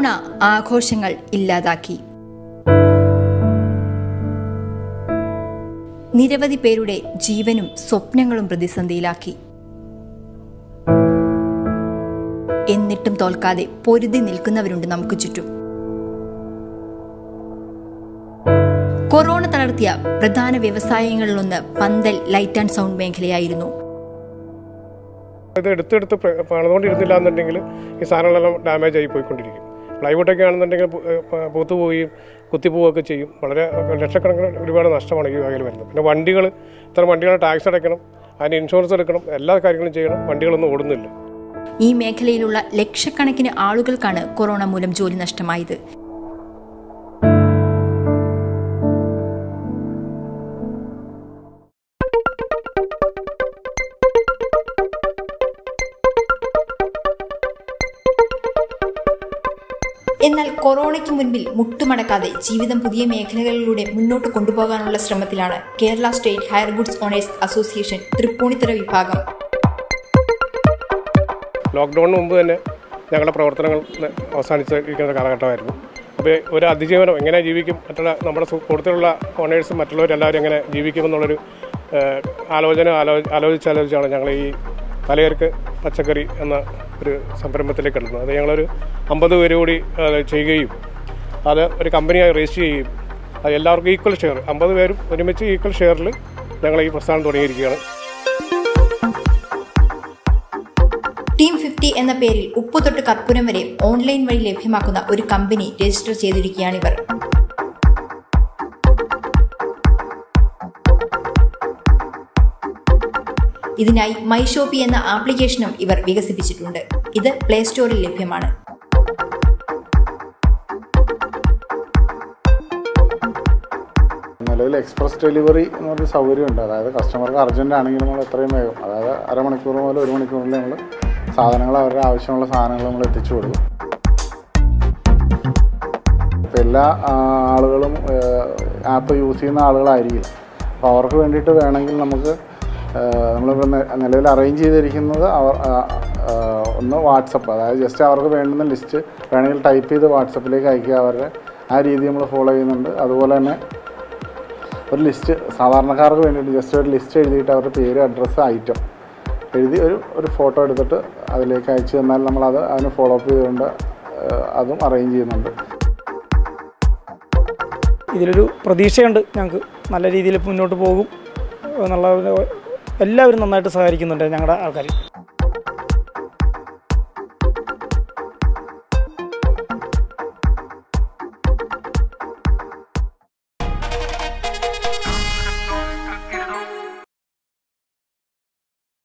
corona ആഘോഷങ്ങൾ ഇല്ലാതാക്കി നിരവധി പേരുടെ ജീവനും സ്വപ്നങ്ങളും പ്രതിസന്ധിയിലാക്കി എന്നിട്ടും തോൽക്കാതെ പൊരുതി നിൽക്കുന്നവരുണ്ട് നമുക്ക് ചുറ്റും കൊറോണ തളർത്തിയ പ്രധാന വ്യവസായങ്ങളിലൊന്ന് പന്തൽ ലൈറ്റ് ആൻഡ് സൗണ്ട് മേഖലയായിരുന്നു ഇത് എടുത്തെടുത്ത് പ്ര- പണിതുകൊണ്ടിരുന്നില്ല എന്നുണ്ടെങ്കിൽ ഈ സാധനങ്ങളെല്ലാം ഡാമേജ് ആയി പോയിക്കൊണ്ടിരിക്കും പ്ലൈവുഡൊക്കെ ആണെന്നുണ്ടെങ്കിൽ പു- ഏഹ് പ- പൂത്തു പോവുകയും കുത്തിപ്പോവുകയൊക്കെ ചെയ്യും വളരെ ലക്ഷക്കണക്കിന് ഒരുപാട് നഷ്ടമാണ് ഈ വകയിൽ വരുന്നത് പിന്നെ വണ്ടികൾ ഇത്ര വണ്ടികളെ ടാക്സ് അടയ്ക്കണം അതിന് ഇൻഷുറൻസ് എടുക്കണം എല്ലാ കാര്യങ്ങളും ചെയ്യണം വണ്ടികളൊന്നും ഓടുന്നില്ല ഈ മേഖലയിലുള്ള ലക്ഷക്കണക്കിന് ആളുകൾക്കാണ് കൊറോണ മൂലം ജോലി നഷ്ടമായത് എന്നാൽ കൊറോണയ്ക്ക് മുൻപിൽ മുട്ടുമടക്കാതെ ജീവിതം പുതിയ മേഖലകളിലൂടെ മുന്നോട്ട് കൊണ്ടുപോകാനുള്ള ശ്രമത്തിലാണ് Kerala state hire goods owners association Tripunithura വിഭാഗം ലോക്ക്ഡൗണിന് മുമ്പ് തന്നെ ഞങ്ങളുടെ പ്രവർത്തനങ്ങൾ ന- അവസാനിച്ചിരിക്കുന്ന കാലഘട്ടമായിരുന്നു അപ്പോൾ ഒരു അതിജീവനം എങ്ങനെ ജീവിക്കും മറ്റുള്ള നമ്മുടെ സു- കൂട്ടത്തിലുള്ള ഓണേഴ്സും മറ്റുള്ളവരെല്ലാവരും എങ്ങനെ ജീവിക്കുമെന്നുള്ളൊരു ഏഹ്, ആലോചന ആലോ ആലോചിച്ചാലോചിച്ചാണ് ഞങ്ങൾ ഈ തലയർക്ക് പച്ചക്കറി എന്ന ഒരു സംരംഭത്തിലേക്ക് എടുക്കുന്നത് അത് ഞങ്ങളൊരു അമ്പത് പേര് കൂടി അത് ചെയ്യുകയും അത് ഒരു കമ്പനിയായി രജിസ്റ്റർ ചെയ്യുകയും അത് എല്ലാവർക്കും ഈക്വൽ ഷെയർ അമ്പത് പേരും ഒരുമിച്ച് ഈക്വൽ ഷെയറിൽ ഞങ്ങൾ ഈ പ്രസ്ഥാനം തുടങ്ങിയിരിക്കുകയാണ് ടീം ഫിഫ്റ്റി എന്ന പേരിൽ ഉപ്പ് തൊട്ട് കർപ്പൂരം വരെ ഓൺലൈൻ വഴി ലഭ്യമാക്കുന്ന ഒരു കമ്പനി രജിസ്റ്റർ ചെയ്തിരിക്കുകയാണിവർ ഇതിനായി മൈ ഷോപ്പി എന്ന ആപ്ലിക്കേഷനും ഇവർ വികസിപ്പിച്ചിട്ടുണ്ട് ഇത് പ്ലേ സ്റ്റോറിൽ ലഭ്യമാണ് നിലവിൽ എക്സ്പ്രസ് ഡെലിവറി എന്ന് പറഞ്ഞ സൗകര്യമുണ്ട് അതായത് കസ്റ്റമർക്ക് അർജൻറ്റ് ആണെങ്കിൽ നമ്മൾ എത്രയും വേഗം അതായത് അരമണിക്കൂർ മുതൽ ഒരു മണിക്കൂറിൽ നമ്മൾ സാധനങ്ങൾ അവരുടെ ആവശ്യമുള്ള സാധനങ്ങൾ നമ്മൾ എത്തിച്ചു കൊടുക്കും ഇപ്പം എല്ലാ ആ, ആളുകളും ആപ്പ് യൂസ് ചെയ്യുന്ന ആളുകളായിരിക്കില്ല അപ്പോൾ അവർക്ക് വേണ്ടിയിട്ട് വേണമെങ്കിൽ നമുക്ക് നമ്മളിപ്പോൾ നിലവിൽ അറേഞ്ച് ചെയ്തിരിക്കുന്നത് അവർ ആ, ആ, ഒന്ന് വാട്സപ്പ് അതായത് ജസ്റ്റ് അവർക്ക് വേണ്ടുന്ന ലിസ്റ്റ് വേണമെങ്കിൽ ടൈപ്പ് ചെയ്ത് വാട്സപ്പിലേക്ക് അയക്കുക അവരുടെ ആ രീതി നമ്മൾ ഫോളോ ചെയ്യുന്നുണ്ട് അതുപോലെ തന്നെ ഒരു ലിസ്റ്റ് സാധാരണക്കാർക്ക് വേണ്ടിയിട്ട് ജസ്റ്റ് ഒരു ലിസ്റ്റ് എഴുതിയിട്ട് അവരുടെ പേര് അഡ്രസ്സ് ഐറ്റം എഴുതി ഒരു ഒരു ഫോട്ടോ എടുത്തിട്ട് അതിലേക്ക് അയച്ചു തന്നാൽ നമ്മളത് അതിന് ഫോളോ അപ്പ് ചെയ്തുകൊണ്ട് ഏഹ്, അതും അറേഞ്ച് ചെയ്യുന്നുണ്ട് ഇതിലൊരു പ്രതീക്ഷയുണ്ട് ഞങ്ങൾക്ക് നല്ല രീതിയിൽ മുന്നോട്ട് പോകും എന്നുള്ള ഒരു- എല്ലാവരും നന്നായിട്ട് സഹകരിക്കുന്നുണ്ട് ഞങ്ങളുടെ ആൾക്കാർ